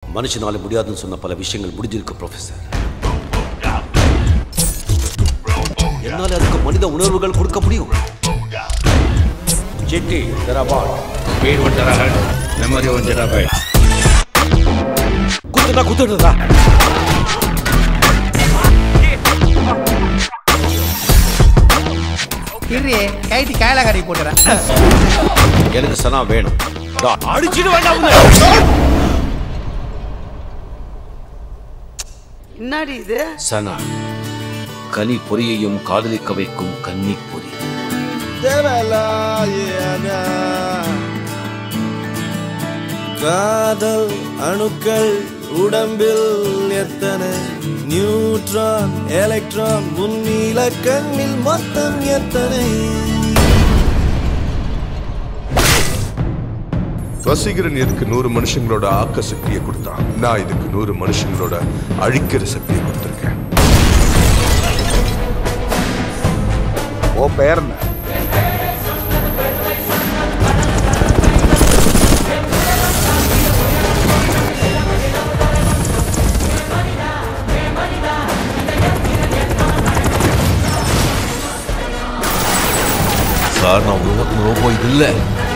மனுஷனால முடியாதுன்னு சொன்ன பல விஷயங்கள் முடிஞ்சிருக்கு ப்ரொஃபசர் என்னால அதுக்கு மனித உணர்வுகள் கொடுக்க முடியும் ஜெட்டி terabyte speed one terahertz memory one terabyte குத்துடா குத்துடுறா இரு கைட்டி காயலா கறி போட்டுறேன் எனக்கு சனா வேணும் டாட் அடிச்சிட்டு வேண்டாம் என்னடி இது சனா கனி பொரியையும் காதலிக்க வைக்கும் கன்னி பொறி காதல் அணுக்கள் உடம்பில் எத்தனை நியூட்ரான் எலக்ட்ரான் முன்னில கண்ணில் மொத்தம் எத்தனை வசீகரன் இதுக்கு நூறு மனுஷங்களோட ஆக்க சக்தியை கொடுத்தான் நான் இதுக்கு நூறு மனுஷங்களோட அழிக்கிற சக்தியை கொடுத்துருக்கேன் ஓ பெயர் என்ன சார் நான் உருவாக்கும் ரோபோ இது இல்லை